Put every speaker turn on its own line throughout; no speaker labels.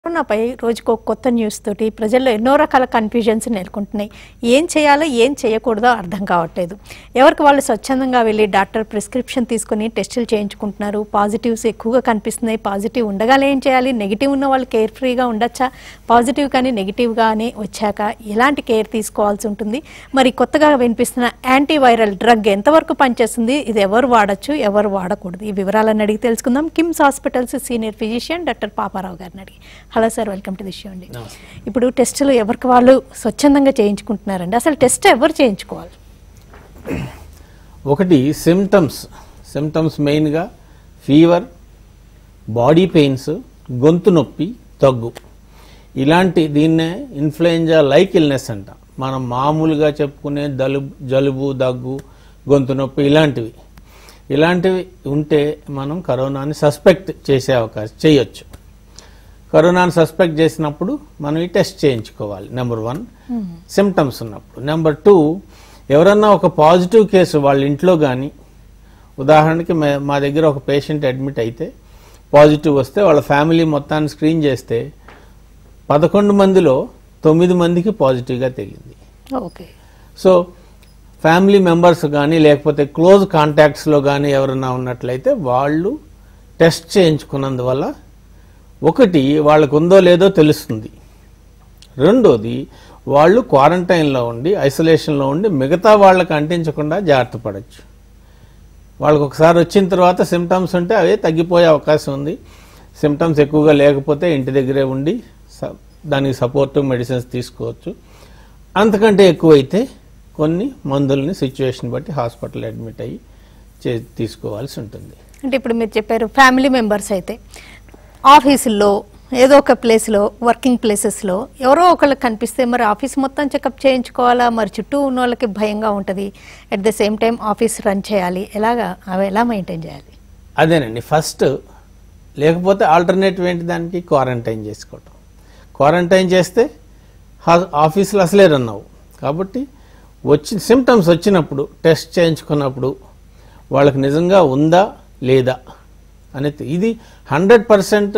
కరోనాపై రోజుకు ఒక కొత్త న్యూస్ తోటి ప్రజల్లో ఎన్నో రకాల కన్ఫ్యూజన్స్ నెలకొంటున్నాయి ఏం చేయాలో ఏం చేయకూడదో అర్థం కావట్లేదు ఎవరికి వాళ్ళు స్వచ్ఛందంగా వెళ్ళి డాక్టర్ ప్రిస్క్రిప్షన్ తీసుకుని టెస్టులు చేయించుకుంటున్నారు పాజిటివ్స్ ఎక్కువగా కనిపిస్తున్నాయి పాజిటివ్ ఉండగానే ఏం చేయాలి నెగిటివ్ ఉన్న వాళ్ళు కేర్ ఫ్రీగా ఉండొచ్చా పాజిటివ్ కానీ నెగిటివ్ కానీ వచ్చాక ఎలాంటి కేర్ తీసుకోవాల్సి ఉంటుంది మరి కొత్తగా వినిపిస్తున్న యాంటీవైరల్ డ్రగ్ ఎంతవరకు పనిచేస్తుంది ఇది ఎవరు వాడచ్చు ఎవరు వాడకూడదు ఈ వివరాలను అడిగి తెలుసుకుందాం KIMS hospitals senior physician doctor Paparao గారిని అడిగి hello sir welcome to the show అండి ఇప్పుడు టెస్టులు ఎవరికి వాళ్ళు స్వచ్ఛందంగా చేయించుకుంటున్నారండి అసలు టెస్ట్ ఎవరు చేయించుకోవాలి
ఒకటి సిమ్టమ్స్ సిమ్టమ్స్ మెయిన్గా ఫీవర్ బాడీ పెయిన్స్ గొంతు నొప్పి దగ్గు ఇలాంటి దీన్నే ఇన్ఫ్లుయెంజా లైక్ ఇల్నెస్ అంట మనం మామూలుగా చెప్పుకునే జలుబు జలుబు దగ్గు గొంతు నొప్పి ఇలాంటివి ఇలాంటివి ఉంటే మనం కరోనాని సస్పెక్ట్ చేసే అవకాశం చేయొచ్చు కరోనాను సస్పెక్ట్ చేసినప్పుడు మనం ఈ టెస్ట్ చేయించుకోవాలి నెంబర్ వన్ సిమ్టమ్స్ ఉన్నప్పుడు నెంబర్ టూ ఎవరన్నా ఒక పాజిటివ్ కేసు వాళ్ళ ఇంట్లో కానీ ఉదాహరణకి మే- మా దగ్గర ఒక పేషెంట్ అడ్మిట్ అయితే పాజిటివ్ వస్తే వాళ్ళ ఫ్యామిలీ మొత్తాన్ని స్క్రీన్ చేస్తే పదకొండు మందిలో తొమ్మిది మందికి పాజిటివ్గా తేలింది
ఓకే
సో ఫ్యామిలీ మెంబర్స్ కానీ లేకపోతే క్లోజ్ కాంటాక్ట్స్లో కానీ ఎవరైనా ఉన్నట్లయితే వాళ్ళు టెస్ట్ చేయించుకున్నందువల్ల ఒకటి వాళ్ళకు ఉందో లేదో తెలుస్తుంది రెండోది వాళ్ళు క్వారంటైన్లో ఉండి ఐసోలేషన్లో ఉండి మిగతా వాళ్ళకి అంటించకుండా జాగ్రత్త పడవచ్చు వాళ్ళకి ఒకసారి వచ్చిన తర్వాత సిమ్టమ్స్ ఉంటే అవే తగ్గిపోయే అవకాశం ఉంది సిమ్టమ్స్ ఎక్కువగా లేకపోతే ఇంటి దగ్గరే ఉండి స- దానికి సపోర్ట్ మెడిసిన్స్ తీసుకోవచ్చు అంతకంటే ఎక్కువైతే కొన్ని మందుల్ని సిచ్యువేషన్ బట్టి హాస్పిటల్ అడ్మిట్ అయ్యి చే తీసుకోవాల్సి ఉంటుంది
అంటే ఇప్పుడు మీరు చెప్పారు ఫ్యామిలీ మెంబర్స్ అయితే ఆఫీసుల్లో ఏదో ఒక ప్లేస్లో వర్కింగ్ ప్లేసెస్లో ఎవరో ఒకళ్ళకి కనిపిస్తే మరి ఆఫీస్ మొత్తం చెకప్ చేయించుకోవాలా మరి చుట్టూ ఉన్న వాళ్ళకి భయంగా ఉంటుంది at the same time office run చేయాలి ఎలాగా అవి ఎలా మెయింటైన్ చేయాలి
అదేనండి ఫస్ట్ లేకపోతే ఆల్టర్నేటివ్ ఏంటి దానికి క్వారంటైన్ చేసుకోవటం క్వారంటైన్ చేస్తే హా- ఆఫీసులు అసలే రన్ అవ్వు కాబట్టి వచ్చి సిమ్టమ్స్ వచ్చినప్పుడు టెస్ట్ చేయించుకున్నప్పుడు వాళ్ళకి నిజంగా ఉందా లేదా అనేది ఇది హండ్రెడ్ పర్సెంట్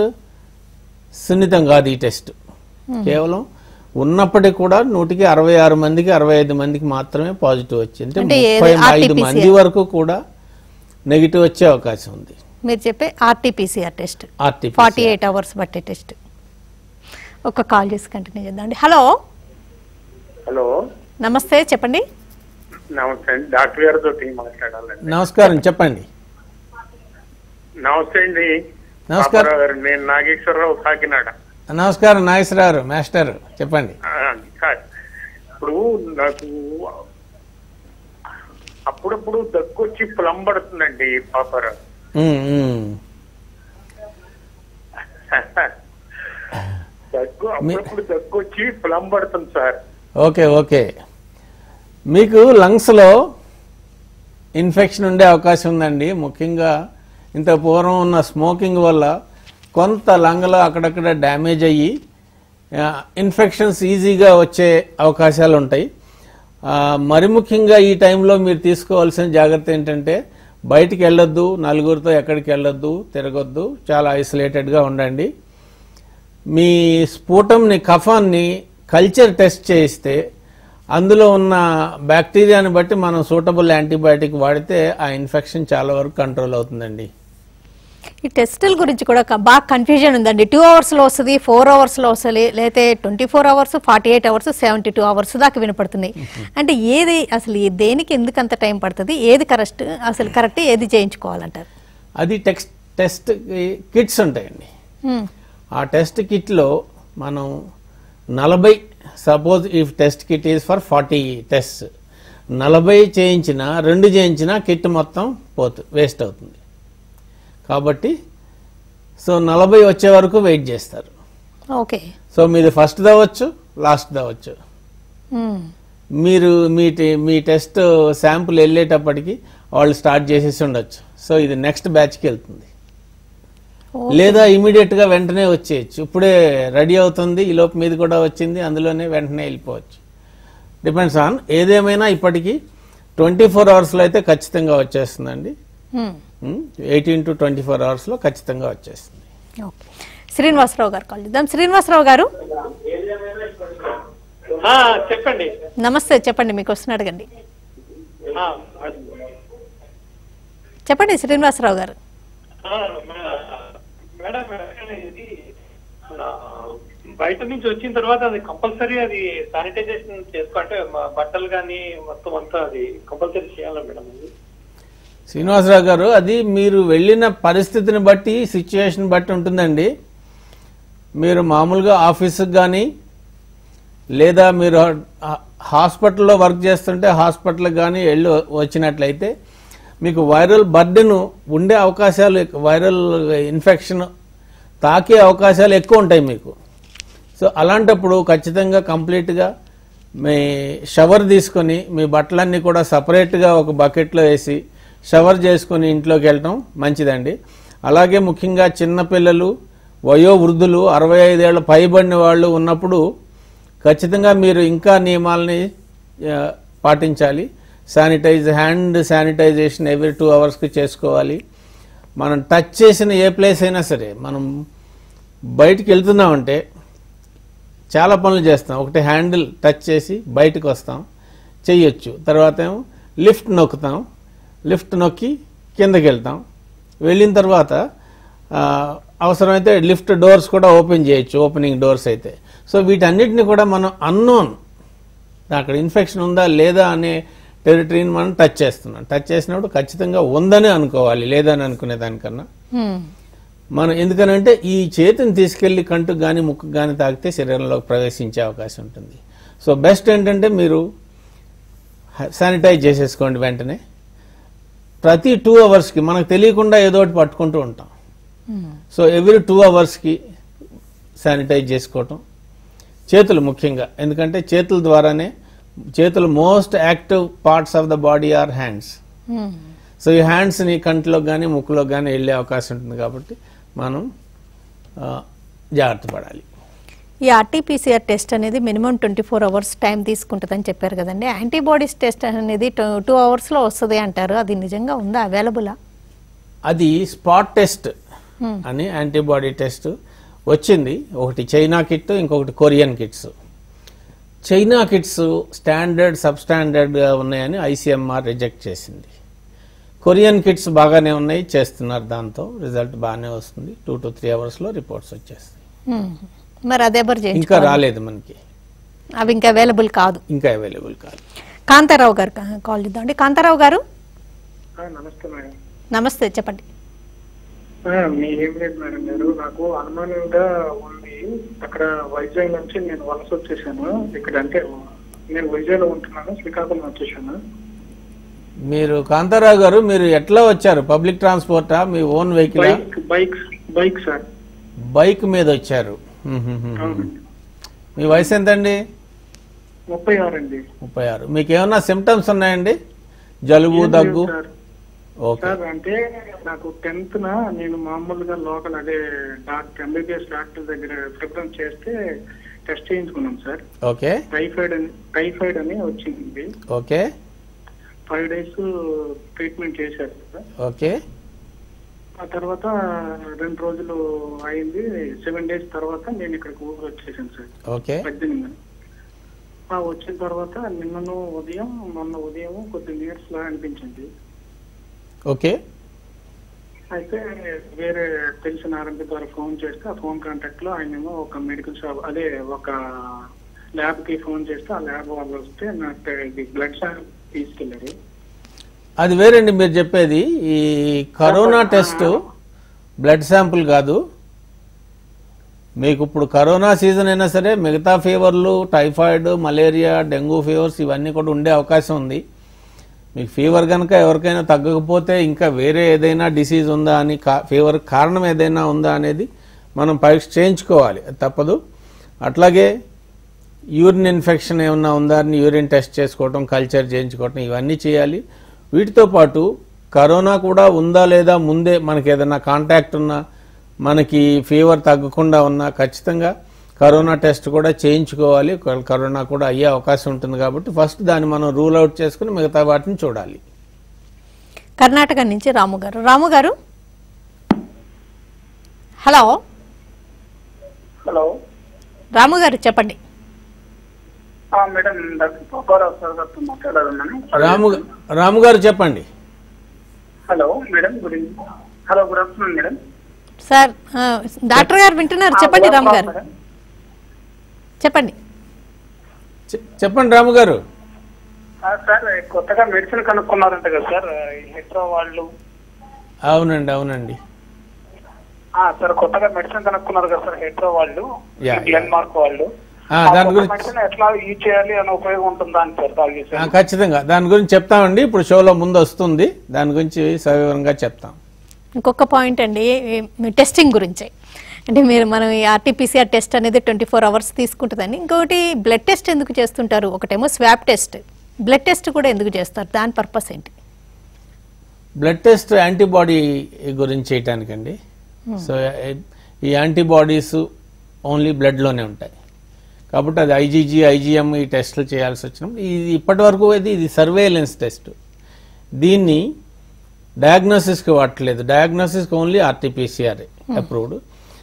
సున్నితం కాదు ఈ టెస్ట్ కేవలం ఉన్నప్పటికీ కూడా నూటికి అరవై ఆరు మందికి అరవై ఐదు మందికి మాత్రమే పాజిటివ్ వచ్చింది
అంటే
అంటే
ఏది
ముప్పై ఐదు
RT-PCR?
మంది వరకు కూడా నెగిటివ్ వచ్చే అవకాశం ఉంది
మీరు చెప్పే RTPCR test
RT-PCR.
Forty eight hours బట్టే టెస్ట్ ఒక కాల్ చేసి కంటిన్యూ చేద్దామండి హలో
హలో
నమస్తే చెప్పండి
నమస్తే అండి డాక్టర్ గారితో మాట్లాడాలండి
నమస్కారం చెప్పండి
నమస్తే అండి
నమస్కారం.
పాపారావు గారు నేను నాగేశ్వరరావు కాకినాడ
నమస్కారం నాగేశ్వరరావు మాస్టర్ చెప్పండి
ఆ, కాదు. ఇప్పుడు నాకు అప్పుడప్పుడు దగ్గొచ్చి ప్లంబడుతుందండి పాపారావు
ఉమ్, ఉమ్.
దగ్గు అప్పుడప్పుడు దగ్గొచ్చి ప్లంబడుతుంది సార్
ఓకే ఓకే మీకు లంగ్స్లో ఇన్ఫెక్షన్ ఉండే అవకాశం ఉందండి ముఖ్యంగా ఇంత పూర్వం ఉన్న స్మోకింగ్ వల్ల కొంత లంగ్లో అక్కడక్కడ డ్యామేజ్ అయ్యి ఆ, ఇన్ఫెక్షన్స్ ఈజీగా వచ్చే అవకాశాలు ఉంటాయి ఆ, మరి ముఖ్యంగా ఈ టైంలో మీరు తీసుకోవాల్సిన జాగ్రత్త ఏంటంటే బయటికి వెళ్ళొద్దు నలుగురితో ఎక్కడికి వెళ్ళొద్దు తిరగొద్దు చాలా ఐసోలేటెడ్గా ఉండండి మీ స్ఫూటంని కఫాన్ని కల్చర్ టెస్ట్ చేయిస్తే అందులో ఉన్న బ్యాక్టీరియాని బట్టి మనం సూటబుల్ యాంటీబయాటిక్ వాడితే ఆ ఇన్ఫెక్షన్ చాలా వరకు కంట్రోల్ అవుతుందండి
ఈ టెస్టుల గురించి కూడా క- బాగా కన్ఫ్యూజన్ ఉందండి టూ అవర్స్లో వస్తుంది ఫోర్ అవర్స్లో వస్తుంది లేకపోతే twenty four hours forty eight hours seventy two hours దాకా వినపడుతున్నాయి అంటే ఏది అసలు ఈ దేనికి ఎందుకు అంత టైం పడుతుంది ఏది కరెక్ట్ అసలు కరెక్ట్ ఏది చేయించుకోవాలంటారు
అది టెక్స్ట్ టెస్ట్ కిట్స్ ఉంటాయండి
హ్మ్.
ఆ టెస్ట్ కిట్లో మనం నలభై suppose if test kit is for forty test నలభై చేయించిన రెండు చేయించిన కిట్ మొత్తం పోతు వేస్ట్ అవుతుంది కాబట్టి సో నలభై వచ్చే వరకు వెయిట్ చేస్తారు
ఓకే
సో మీది ఫస్ట్ దవచ్చు లాస్ట్ దవచ్చు
హ్మ్.
మీరు మీ టే- మీ టెస్ట్ శాంపుల్ వెళ్ళేటప్పటికి వాళ్ళు స్టార్ట్ చేసేసి ఉండొచ్చు సో ఇది నెక్స్ట్ బ్యాచ్కి వెళ్తుంది లేదా ఇమీడియట్ గా వెంటనే వచ్చేయచ్చు ఇప్పుడే రెడీ అవుతుంది ఈ లోపు మీది కూడా వచ్చింది అందులోనే వెంటనే వెళ్ళిపోవచ్చు డిపెండ్స్ ఆన్ ఏదేమైనా ఇప్పటికీ ట్వంటీ ఫోర్ అవర్స్లో అయితే ఖచ్చితంగా వచ్చేస్తుందండి
హ్మ్.
ఎయిటీన్ టు ట్వంటీ ఫోర్ అవర్స్లో ఖచ్చితంగా వచ్చేస్తుంది
ఓకే శ్రీనివాసరావు గారు కాల్ చేద్దాం శ్రీనివాసరావు గారు
ఆ, చెప్పండి
నమస్తే చెప్పండి మీకు వస్తున్న అడగండి
ఆ,
చెప్పండి శ్రీనివాసరావు గారు
ఆ, మేడం ఇది ఆ, బయట నుంచి వచ్చిన తర్వాత అది కంపల్సరీ అది శానిటైజేషన్ చేసుకో అంటే మా బట్టలు కానీ మొత్తం అంతా అది కంపల్సరీ చేయాలా మేడం అది
శ్రీనివాసరావు గారు అది మీరు వెళ్ళిన పరిస్థితిని బట్టి సిచ్యుయేషన్ బట్టి ఉంటుందండి మీరు మామూలుగా ఆఫీస్కి కానీ లేదా మీరు హా- హాస్పిటల్లో వర్క్ చేస్తుంటే హాస్పిటల్కి కానీ వెళ్ళి వచ్చినట్లయితే మీకు వైరల్ బర్డెన్ ఉండే అవకాశాలు ఎక్కు- వైరల్ ఇన్ఫెక్షన్ తాకే అవకాశాలు ఎక్కువ ఉంటాయి మీకు సో అలాంటప్పుడు ఖచ్చితంగా కంప్లీట్గా మీ షవర్ తీసుకొని మీ బట్టలన్నీ కూడా సపరేట్గా ఒక బకెట్లో వేసి షవర్ చేసుకొని ఇంట్లోకి వెళ్ళటం మంచిదండి అలాగే ముఖ్యంగా చిన్నపిల్లలు వయోవృద్ధులు అరవై ఐదేళ్ల పైబడిన వాళ్ళు ఉన్నప్పుడు ఖచ్చితంగా మీరు ఇంకా నియమాలని ఆ, పాటించాలి sanitize hand sanitization every two అవర్స్కి చేసుకోవాలి మనం టచ్ చేసిన ఏ ప్లేస్ అయినా సరే మనం బయటికి వెళ్తున్నామంటే చాలా పనులు చేస్తాం ఒకటి హ్యాండిల్ టచ్ చేసి బయటకు వస్తాం చెయ్యొచ్చు తర్వాత ఏమో లిఫ్ట్ నొక్కుతాం లిఫ్ట్ నొక్కి కిందకి వెళ్తాం వెళ్ళిన తర్వాత ఆ, అవసరమైతే లిఫ్ట్ డోర్స్ కూడా ఓపెన్ చేయొచ్చు ఓపెనింగ్ డోర్స్ అయితే సో వీటన్నిటిని కూడా మనం అన్నోన్ అక్కడ ఇన్ఫెక్షన్ ఉందా లేదా అనే టెరిటరీని మనం టచ్ చేస్తున్నాం టచ్ చేసినప్పుడు ఖచ్చితంగా ఉందని అనుకోవాలి లేదని అనుకునే దానికన్నా
హ్మ్.
మనం ఎందుకనంటే ఈ చేతిని తీసుకెళ్లి కంటుకు కానీ ముక్కుకు కానీ తాకితే శరీరంలోకి ప్రవేశించే అవకాశం ఉంటుంది సో బెస్ట్ ఏంటంటే మీరు శానిటైజ్ చేసేసుకోండి వెంటనే ప్రతి టూ అవర్స్కి మనకు తెలియకుండా ఏదో ఒకటి పట్టుకుంటూ ఉంటాం
హ్మ్.
సో ఎవ్రీ టూ అవర్స్కి శానిటైజ్ చేసుకోవటం చేతులు ముఖ్యంగా ఎందుకంటే చేతుల ద్వారానే చేతులు most active parts of the body are hands
హ్మ్.
సో ఈ హ్యాండ్స్ని కంటిలోకి కానీ ముక్కులోకి కానీ వెళ్ళే అవకాశం ఉంటుంది కాబట్టి మనం ఆ, జాగ్రత్త పడాలి
ఈ ఆర్టీపీసీఆర్ టెస్ట్ అనేది minimum twenty four hours time తీసుకుంటుందని చెప్పారు కదండి యాంటీబాడీస్ టెస్ట్ అనేది టూ అవర్స్లో వస్తుంది అంటారు అది నిజంగా ఉందా అవైలబులా
అది స్పాట్ టెస్ట్ అని యాంటీబాడీ టెస్ట్ వచ్చింది ఒకటి చైనా కిట్ ఇంకొకటి Korean kits China kits standard sub స్టాండర్డ్గా ఉన్నాయని ఐసీఎంఆర్ రిజెక్ట్ చేసింది కొరియన్ కిట్స్ బాగానే ఉన్నాయి చేస్తున్నారు దాంతో రిజల్ట్ బాగానే వస్తుంది టూ టు త్రీ అవర్స్లో రిపోర్ట్స్ వచ్చేస్తాయి
హ్మ్. మరి అది ఎవరు
ఇంకా
చేయించుకోవాలి
రాలేదు మనకి
అవి ఇంకా అవైలబుల్ కాదు
ఇంకా అవైలబుల్ కాదు
కాంతారావు గారు కా- కాల్ చేద్దామండి కాంతారావు గారు
ఆ, నమస్తే మేడం
నమస్తే చెప్పండి
ఆ, మీ ఏం లేదు మేడం గారు నాకు అనుమానంగా ఉంది అక్కడ వైజాగ్ నుంచి నేను వలస వచ్చేసాను ఇక్కడ అంటే నేను వైజాగ్ లో ఉంటున్నాను శ్రీకాకుళం వచ్చేసాను
మీరు కాంతారావు గారు మీరు ఎట్లా వచ్చారు పబ్లిక్ ట్రాన్స్పోర్టా మీ own vehicle
bike bike bike sir
bike మీద వచ్చారు హ్మ్ హ్మ్ హ్మ్.
అవునండి
మీ వయసు ఎంతండి
ముప్పై ఆరు అండి
ముప్పై ఆరు మీకు ఏమన్నా సిమ్టమ్స్ ఉన్నాయండి జలుబు
ఏం
దగ్గు
లేదు సార్.
ఓకే
సార్ అంటే నాకు టెన్త్ న నేను మామూలుగా లోకల్ అదే డాక్టర్ ఎంబీబీఎస్ డాక్టర్ దగ్గర ప్రిఫరెన్స్ చేస్తే టెస్ట్ చేయించుకున్నాం సార్
ఓకే
టైఫాయిడ్ అని టైఫాయిడ్ అని వచ్చింది
ఓకే
ఫైవ్ డేస్ ట్రీట్మెంట్ చేశారు సార్
ఓకే
ఆ తర్వాత రెండు రోజులు అయింది సెవెన్ డేస్ తర్వాత నేను ఇక్కడికి ఊరు వచ్చేసాను సార్
ఓకే
పద్దెనిమిది ఆ వచ్చిన తర్వాత నిన్నను ఉదయం మొన్న ఉదయం కొద్ది నీరస్ లా అనిపించింది
ఓకే
అయితే వేరే తెలిసిన ఆర్ఎంపీ ద్వారా ఫోన్ చేస్తే ఆ ఫోన్ కాంటాక్ట్ లో ఆయనేమో ఒక మెడికల్ షాప్ అదే ఒక ల్యాబ్ కి ఫోన్ చేస్తే ఆ ల్యాబ్ వాళ్ళు వస్తే నాకు ఇది బ్లడ్ శాంపిల్ తీసుకెళ్లారు
అది వేరండి మీరు చెప్పేది ఈ కరోనా టెస్ట్ బ్లడ్ శాంపుల్ కాదు మీకు ఇప్పుడు కరోనా సీజన్ అయినా సరే మిగతా ఫీవర్లు టైఫాయిడ్ మలేరియా డెంగ్యూ ఫీవర్స్ ఇవన్నీ కూడా ఉండే అవకాశం ఉంది మీకు ఫీవర్ కనుక ఎవరికైనా తగ్గకపోతే ఇంకా వేరే ఏదైనా డిసీజ్ ఉందా అని కా ఫీవర్ కారణం ఏదైనా ఉందా అనేది మనం పరీక్ష చేయించుకోవాలి అది తప్పదు అట్లాగే యూరిన్ ఇన్ఫెక్షన్ ఏమన్నా ఉందా అని యూరిన్ టెస్ట్ చేసుకోవటం కల్చర్ చేయించుకోవటం ఇవన్నీ చేయాలి వీటితో పాటు కరోనా కూడా ఉందా లేదా ముందే మనకి ఏదైనా కాంటాక్ట్ ఉన్నా మనకి ఫీవర్ తగ్గకుండా ఉన్నా ఖచ్చితంగా కరోనా టెస్ట్ కూడా చేయించుకోవాలి ఒకవేళ కరోనా కూడా అయ్యే అవకాశం ఉంటుంది కాబట్టి ఫస్ట్ దాన్ని మనం రూల్ అవుట్ చేసుకుని మిగతా వాటిని చూడాలి
కర్ణాటక నుంచి రాము గారు రాము గారు హలో
హలో
రాము గారు చెప్పండి
ఆ, మేడం డాక్టర్ పాపారావు సార్ గారితో మాట్లాడాలన్నాను
రాము రాము గారు చెప్పండి
hello madam good evening hello good afternoon madam
sir ఆ, డాక్టర్ గారు వింటున్నారు చెప్పండి
ఆ,
రాము గారు
మేడం.
చెప్పండి
చె- చెప్పండి రాము గారు
ఆ, సార్ కొత్తగా మెడిసిన్ కనుక్కున్నారంట కదా సార్ హెట్రో వాళ్ళు
అవునండి అవునండి
ఆ, సార్ కొత్తగా మెడిసిన్ కనుక్కున్నారు కదా సార్ హెట్రో వాళ్ళు
యా,
గ్లెన్ మార్క్ వాళ్ళు
ఆ, దాని గురించి-
మెడిసిన్ ఎట్లా యూజ్ చేయాలి అని ఉపయోగం ఉంటుందా అని సార్ కాల్
ఆ,
చేశాను
ఖచ్చితంగా దాని గురించి చెప్తామండి ఇప్పుడు షోలో ముందు వస్తుంది దాని గురించి సవివరంగా చెప్తాం
ఇంకొక పాయింట్ అండి టెస్టింగ్ గురించే అంటే మీరు మనం ఈ ఆర్టీపీసీఆర్ టెస్ట్ అనేది ట్వంటీ ఫోర్ అవర్స్ తీసుకుంటుందండి ఇంకొకటి బ్లడ్ టెస్ట్ ఎందుకు చేస్తుంటారు ఒకటేమో స్వాబ్ టెస్ట్ బ్లడ్ టెస్ట్ కూడా ఎందుకు చేస్తారు దాని పర్పస్ ఏంటి
బ్లడ్ టెస్ట్ యాంటీబాడీ గురించి చేయటానికండి సో ఈ యాంటీబాడీస్ ఓన్లీ బ్లడ్లోనే ఉంటాయి కాబట్టి అది ఐజీజీ ఐజీఎం ఈ టెస్టులు చేయాల్సి వచ్చినప్పుడు ఇది ఇప్పటి వరకు అయితే ఇది సర్వేలెన్స్ టెస్ట్ దీన్ని డయాగ్నోసిస్కి వాడట్లేదు డయాగ్నోసిస్కి ఓన్లీ ఆర్టీపీసీఆర్ అప్రూవ్డ్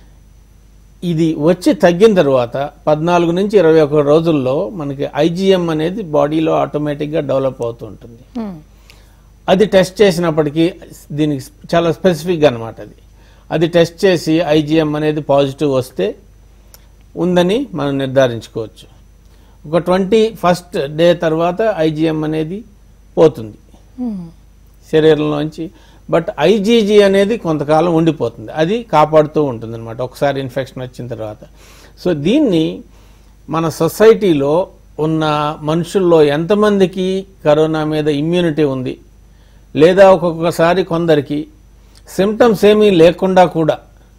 ఇది వచ్చి తగ్గిన తర్వాత పద్నాలుగు నుంచి ఇరవై ఒక రోజుల్లో మనకి ఐజీఎం అనేది బాడీలో ఆటోమేటిక్గా డెవలప్ అవుతూ ఉంటుంది
Hmm.
అది టెస్ట్ చేసినప్పటికీ దీనికి చాలా స్పెసిఫిక్ అనమాట అది అది టెస్ట్ చేసి ఐజీఎం అనేది పాజిటివ్ వస్తే ఉందని మనం నిర్ధారించుకోవచ్చు ఒక ట్వంటీ ఫస్ట్ డే తర్వాత ఐజీఎం అనేది పోతుంది
Hmm.
శరీరంలోంచి బట్ ఐజీజీ అనేది కొంతకాలం ఉండిపోతుంది అది కాపాడుతూ ఉంటుంది అనమాట ఒకసారి ఇన్ఫెక్షన్ వచ్చిన తర్వాత సో దీన్ని మన సొసైటీలో ఉన్న మనుషుల్లో ఎంతమందికి కరోనా మీద ఇమ్యూనిటీ ఉంది లేదా ఒక్కొక్కసారి కొందరికి సిమ్టమ్స్ ఏమీ లేకుండా కూడా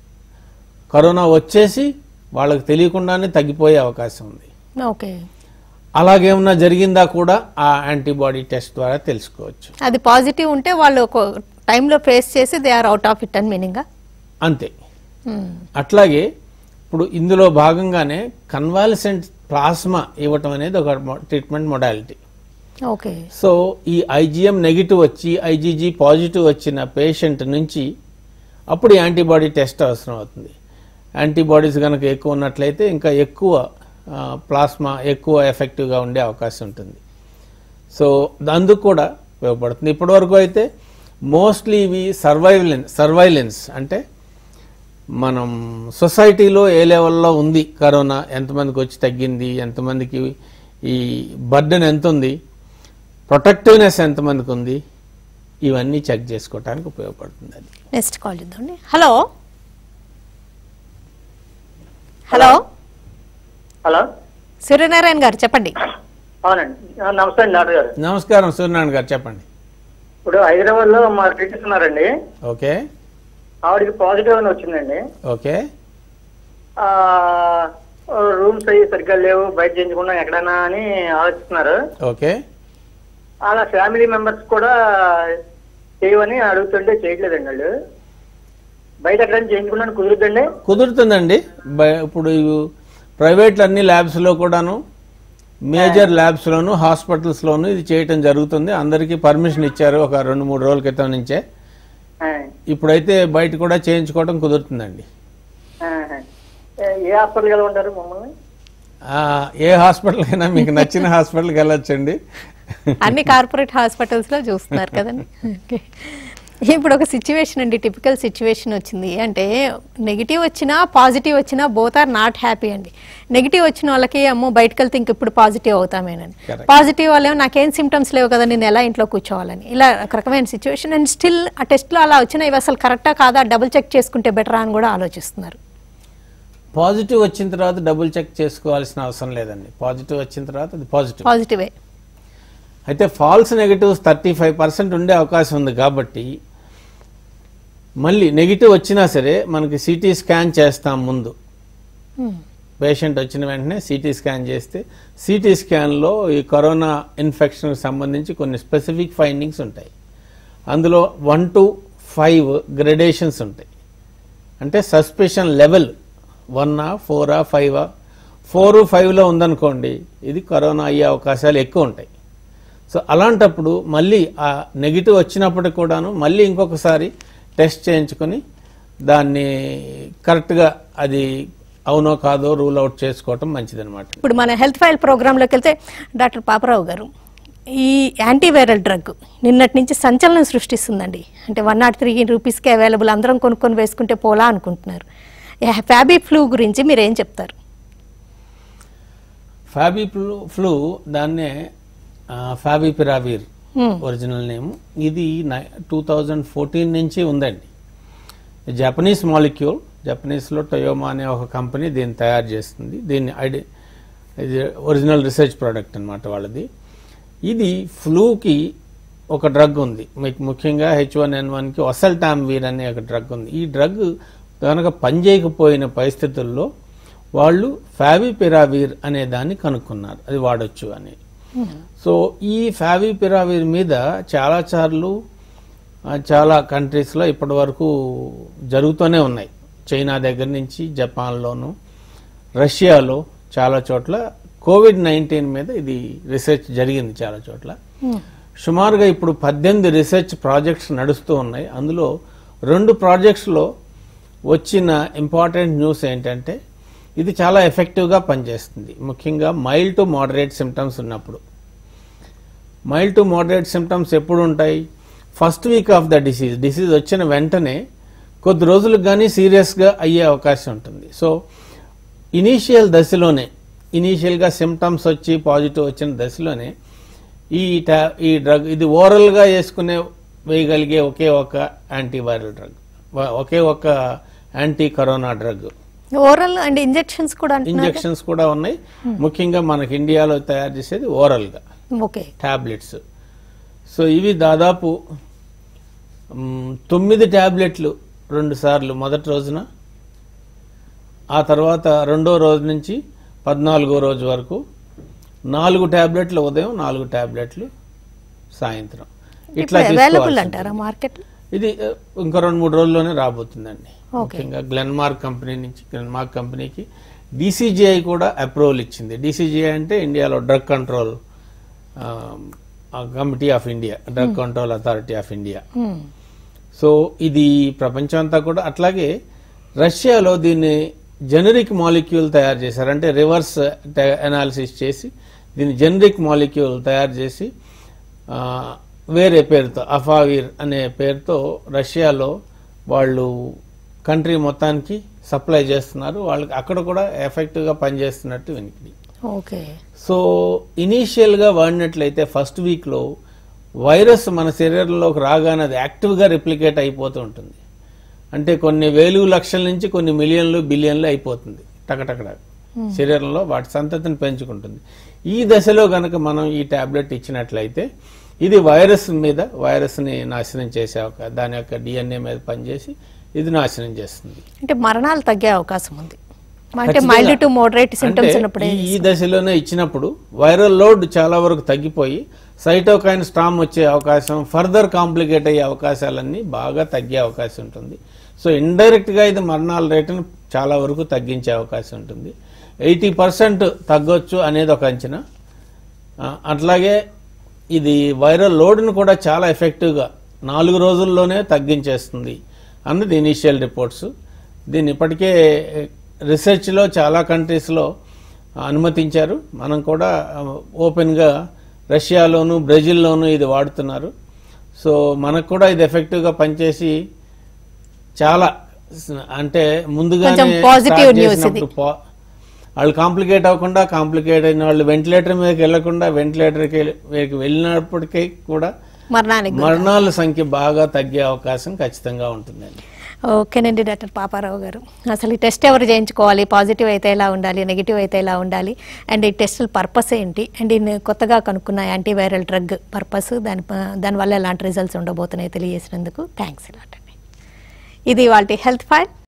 కరోనా వచ్చేసి వాళ్ళకి తెలియకుండానే తగ్గిపోయే అవకాశం ఉంది
ఓకే
అలాగేమన్నా జరిగిందా కూడా ఆ యాంటీబాడీ టెస్ట్ ద్వారా తెలుసుకోవచ్చు
అది పాజిటివ్ ఉంటే వాళ్ళు ఒక టైంలో ఫేస్ చేసి they are out of it అని మీనింగా
అంతే అట్లాగే ఇప్పుడు ఇందులో భాగంగానే కన్వాలసెంట్ ప్లాస్మా ఇవ్వటం అనేది ఒక ట్రీట్మెంట్ మొడాలిటీ
ఓకే
సో ఈ ఐజీఎం నెగిటివ్ వచ్చి ఐజీజీ పాజిటివ్ వచ్చిన పేషెంట్ నుంచి అప్పుడు యాంటీబాడీ టెస్ట్ అవసరం అవుతుంది యాంటీబాడీస్ కనుక ఎక్కువ ఉన్నట్లయితే ఇంకా ఎక్కువ ఆ, ప్లాస్మా ఎక్కువ ఎఫెక్టివ్గా ఉండే అవకాశం ఉంటుంది సో అందుకు కూడా ఉపయోగపడుతుంది ఇప్పటివరకు అయితే మోస్ట్లీ ఇవి సర్వైలెన్స్ సర్వైలెన్స్ అంటే మనం సొసైటీలో ఏ లెవెల్లో ఉంది కరోనా ఎంతమందికి వచ్చి తగ్గింది ఎంతమందికి ఈ బర్డెన్ ఎంత ఉంది ప్రొటెక్టివ్నెస్ ఎంతమందికి ఉంది ఇవన్నీ చెక్ చేసుకోవడానికి ఉపయోగపడుతుంది అది
నెక్స్ట్ కాల్ చూద్దామండి హలో హలో
హలో
సూర్యనారాయణ గారు చెప్పండి
అవునండి ఆ, నమస్తే అండి డాక్టర్ గారు
నమస్కారం సూర్యనారాయణ గారు చెప్పండి
ఇప్పుడు హైదరాబాద్ లో మా ట్రీట్మెంట్ ఉన్నారండి
ఓకే
ఆవిడకి పాజిటివ్ అని వచ్చిందండి
ఓకే
ఆ, రూమ్స్ అయ్యి సరిగ్గా లేవు బయట చేయించకుండా ఎక్కడైనా అని ఆలోచిస్తున్నారు
ఓకే
అలా ఫ్యామిలీ మెంబర్స్ కూడా చేయమని అడుగుతుంటే చేయట్లేదండి వాళ్ళు బయట ఎక్కడైనా చేయించుకున్నాను కుదురుద్దండి
కుదురుతుందండి బ- ఇప్పుడు ప్రైవేట్ అన్ని ల్యాబ్స్లో కూడాను మేజర్ ల్యాబ్స్లోను హాస్పిటల్స్లోను ఇది చేయటం జరుగుతుంది అందరికీ పర్మిషన్ ఇచ్చారు ఒక రెండు మూడు రోజుల క్రితం నుంచే
ఆ,
ఇప్పుడైతే బయట కూడా చేయించుకోవడం కుదురుతుందండి
ఆ, ఏ- ఏ హాస్పిటల్కి వెళ్ళి ఉంటారు మమ్మల్ని
ఆ, ఏ హాస్పిటల్కైనా మీకు నచ్చిన హాస్పిటల్కి వెళ్ళొచ్చండి
అన్ని కార్పొరేట్ హాస్పిటల్స్ లో చూస్తున్నారు కదండి ఓకే. ఇప్పుడు ఒక సిచ్యువేషన్ అండి టిపికల్ సిచ్యువేషన్ వచ్చింది అంటే నెగిటివ్ వచ్చినా పాజిటివ్ వచ్చినా బోత్ ఆర్ నాట్ హ్యాపీ అండి నెగిటివ్ వచ్చిన వాళ్ళకి అమ్మో బయటకు వెళ్తే ఇంక ఇప్పుడు పాజిటివ్ అవుతామేనని
Correct.
పాజిటివ్ వాళ్ళేమో నాకేం సిమ్టమ్స్ లేవు కదా నేను ఎలా ఇంట్లో కూర్చోవాలని ఇలా ఒక రకమైన సిచ్యువేషన్ అండ్ స్టిల్ ఆ టెస్ట్లో అలా వచ్చినా ఇవి అసలు కరెక్టా కాదా డబుల్ చెక్ చేసుకుంటే బెటరా అని కూడా ఆలోచిస్తున్నారు
పాజిటివ్ వచ్చిన తర్వాత డబుల్ చెక్ చేసుకోవాల్సిన అవసరం లేదండి పాజిటివ్ వచ్చిన తర్వాత అది పాజిటివ్
పాజిటివే
అయితే false negatives thirty five percent ఉండే అవకాశం ఉంది కాబట్టి మళ్ళీ నెగిటివ్ వచ్చినా సరే మనకి సిటీ స్కాన్ చేస్తాం ముందు పేషెంట్ వచ్చిన వెంటనే సిటీ స్కాన్ చేస్తే సిటీ స్కాన్లో ఈ కరోనా ఇన్ఫెక్షన్కి సంబంధించి కొన్ని స్పెసిఫిక్ ఫైండింగ్స్ ఉంటాయి అందులో వన్ టు ఫైవ్ గ్రెడేషన్స్ ఉంటాయి అంటే సస్పెషన్ లెవెల్ వన్నా ఫోరా ఫైవా ఫోర్ ఫైవ్లో ఉందనుకోండి ఇది కరోనా అయ్యే అవకాశాలు ఎక్కువ ఉంటాయి సో అలాంటప్పుడు మళ్ళీ ఆ నెగిటివ్ వచ్చినప్పటికి కూడాను మళ్ళీ ఇంకొకసారి టెస్ట్ చేయించుకొని దాన్ని కరెక్ట్గా అది అవునో కాదో రూల్ అవుట్ చేసుకోవటం మంచిదన్నమాట
ఇప్పుడు మన హెల్త్ ఫైల్ ప్రోగ్రాంలోకి వెళ్తే డాక్టర్ పాపరావు గారు ఈ యాంటీవైరల్ డ్రగ్ నిన్నటి నుంచి సంచలనం సృష్టిస్తుందండి అంటే వన్ నాట్ త్రీ రూపీస్కి అవైలబుల్ అందరం కొనుక్కొని వేసుకుంటే పోలా అనుకుంటున్నారు ఫ్యాబీ ఫ్లూ గురించి మీరు ఏం చెప్తారు
ఫ్యాబీ ఫ్లూ ఫ్లూ దాన్నే ఫ్యాబిపిరావీర్
Hmm.
ఒరిజినల్ నేమ్ ఇది టూ థౌజండ్ ఫోర్టీన్ నుంచి ఉందండి జపనీస్ మాలిక్యూల్ జపనీస్లో టయోమా అనే ఒక కంపెనీ దీన్ని తయారు చేస్తుంది దీన్ని ఐడి ఇది ఒరిజినల్ రీసెర్చ్ ప్రోడక్ట్ అన్నమాట వాళ్ళది ఇది ఫ్లూకి ఒక డ్రగ్ ఉంది మీకు ముఖ్యంగా హెచ్ వన్ ఎన్ వన్కి ఒసల్టామ్వీర్ అనే ఒక డ్రగ్ ఉంది ఈ డ్రగ్ కనుక పనిచేయకపోయిన పరిస్థితుల్లో వాళ్ళు ఫావిపిరావీర్ అనే దాన్ని కనుక్కున్నారు అది వాడొచ్చు అని సో ఈ ఫావిపిరావీర్ మీద చాలా సార్లు ఆ, చాలా కంట్రీస్లో ఇప్పటి వరకు జరుగుతూనే ఉన్నాయి చైనా దగ్గర నుంచి జపాన్లోను రష్యాలో చాలా చోట్ల కోవిడ్ నైన్టీన్ మీద ఇది రీసెర్చ్ జరిగింది చాలా చోట్ల సుమారుగా ఇప్పుడు పద్దెనిమిది రీసెర్చ్ ప్రాజెక్ట్స్ నడుస్తూ ఉన్నాయి అందులో రెండు ప్రాజెక్ట్స్లో వచ్చిన ఇంపార్టెంట్ న్యూస్ ఏంటంటే ఇది చాలా ఎఫెక్టివ్గా పనిచేస్తుంది ముఖ్యంగా మైల్డ్ టు మోడరేట్ సిమ్టమ్స్ ఉన్నప్పుడు మైల్డ్ టు మోడరేట్ సిమ్టమ్స్ ఎప్పుడు ఉంటాయి first week of the disease disease వచ్చిన వెంటనే కొద్ది రోజులకు కానీ సీరియస్గా అయ్యే అవకాశం ఉంటుంది సో ఇనీషియల్ దశలోనే ఇనీషియల్గా సిమ్టమ్స్ వచ్చి పాజిటివ్ వచ్చిన దశలోనే ఈ టా ఈ డ్రగ్ ఇది ఓరల్గా వేసుకునే వేయగలిగే ఒకే ఒక యాంటీవైరల్ డ్రగ్ ఒకే ఒక anti corona drug
oral and injections కూడా అంటున్నారు
ఇంజెక్షన్స్ కూడా ఉన్నాయి ముఖ్యంగా మనకి ఇండియాలో తయారు చేసేది ఓరల్గా
ఓకే
ట్యాబ్లెట్స్ సో ఇవి దాదాపు మ్, తొమ్మిది ట్యాబ్లెట్లు రెండు సార్లు మొదటి రోజున ఆ తర్వాత రెండో రోజు నుంచి పద్నాలుగో రోజు వరకు నాలుగు ట్యాబ్లెట్లు ఉదయం నాలుగు ట్యాబ్లెట్లు సాయంత్రం ఇట్లా
ఇప్పుడు అవైలబుల్
తీసుకోవాల్సి
అంటారా మార్కెట్
ఇది ఆ, ఇంకో రెండు మూడు రోజుల్లోనే రాబోతుందండి
Okay.
ముఖ్యంగా గ్లెన్మార్క్ కంపెనీ నుంచి గ్లెన్మార్క్ కంపెనీకి డీసీజీఐ కూడా అప్రూవల్ ఇచ్చింది డీసీజీఐ అంటే ఇండియాలో drug control committee of India drug control authority of India so ఇది ప్రపంచం అంతా కూడా అట్లాగే రష్యాలో దీన్ని జెనరిక్ మాలిక్యూల్ తయారు చేశారు అంటే రివర్స్ అనాలిసిస్ చేసి దీన్ని జెనరిక్ మాలిక్యూల్ తయారు చేసి ఆ, వేరే పేరుతో అఫావీర్ అనే పేరుతో రష్యాలో వాళ్ళు కంట్రీ మొత్తానికి సప్లై చేస్తున్నారు వాళ్ళకి అక్కడ కూడా ఎఫెక్టివ్గా పనిచేస్తున్నట్టు వినికిడి
ఓకే
సో ఇనీషియల్గా వాడినట్లయితే ఫస్ట్ వీక్లో వైరస్ మన శరీరంలోకి రాగానే అది యాక్టివ్గా రిప్లికేట్ అయిపోతూ ఉంటుంది అంటే కొన్ని వేలు లక్షల నుంచి కొన్ని మిలియన్లు బిలియన్లు అయిపోతుంది టకటకడ శరీరంలో వాటి సంతతిని పెంచుకుంటుంది ఈ దశలో గనక మనం ఈ టాబ్లెట్ ఇచ్చినట్లయితే ఇది వైరస్ మీద వైరస్ని నాశనం చేసే ఒక దాని యొక్క డిఎన్ఏ మీద పనిచేసి ఇది నాశనం చేస్తుంది
అంటే మరణాలు తగ్గే అవకాశం ఉంది అంటే
ఖచ్చితంగా.
మైల్డ్ టు మోడరేట్ సిమ్టమ్స్
అంటే
ఉన్నప్పుడే
ఈ- ఈ దశలోనే ఇచ్చినప్పుడు వైరల్ లోడ్ చాలా వరకు తగ్గిపోయి సైటోకైన్ స్ట్రామ్ వచ్చే అవకాశం ఫర్దర్ కాంప్లికేట్ అయ్యే అవకాశాలన్నీ బాగా తగ్గే అవకాశం ఉంటుంది సో ఇండైరెక్ట్ గా ఇది మరణాల రేటును చాలా వరకు తగ్గించే అవకాశం ఉంటుంది ఎయిటీ పర్సెంట్ తగ్గొచ్చు అనేది ఒక అంచనా ఆ, అట్లాగే ఇది వైరల్ లోడ్ను కూడా చాలా ఎఫెక్టివ్గా నాలుగు రోజుల్లోనే తగ్గించేస్తుంది అన్నది ఇనీషియల్ రిపోర్ట్స్ దీన్ని ఇప్పటికే రీసెర్చ్లో చాలా కంట్రీస్లో అనుమతించారు మనం కూడా ఓపెన్గా రష్యాలోను బ్రెజిల్లోను ఇది వాడుతున్నారు సో మనకు కూడా ఇది ఎఫెక్టివ్గా పనిచేసి చాలా స- అంటే ముందుగానే
కొంచెం positive
start
news ఇది.
చేసినప్పుడు పా- వాళ్ళు కాంప్లికేట్ అవ్వకుండా కాంప్లికేట్ అయిన వాళ్ళు వెంటిలేటర్ మీదకి వెళ్లకుండా వెంటిలేటర్కి వెళ్ళి- వెళ్ళినప్పటికీ కూడా
మరణానికి గురి.
మరణాల సంఖ్య బాగా తగ్గే అవకాశం ఖచ్చితంగా ఉంటుందండి
ఓకేనండి డాక్టర్ పాపారావు గారు అసలు ఈ టెస్ట్ ఎవరు చేయించుకోవాలి పాజిటివ్ అయితే ఎలా ఉండాలి నెగిటివ్ అయితే ఎలా ఉండాలి అండ్ ఈ టెస్టుల పర్పస్ ఏంటి అండ్ ఈ కొత్తగా కనుక్కున్న యాంటీవైరల్ డ్రగ్ పర్పస్ దాని ప- దానివల్ల ఎలాంటి రిజల్ట్స్ ఉండబోతున్నాయో తెలియజేసినందుకు థ్యాంక్స్ ఇలాంటి ఇది వాళ్ళ హెల్త్ ఫైల్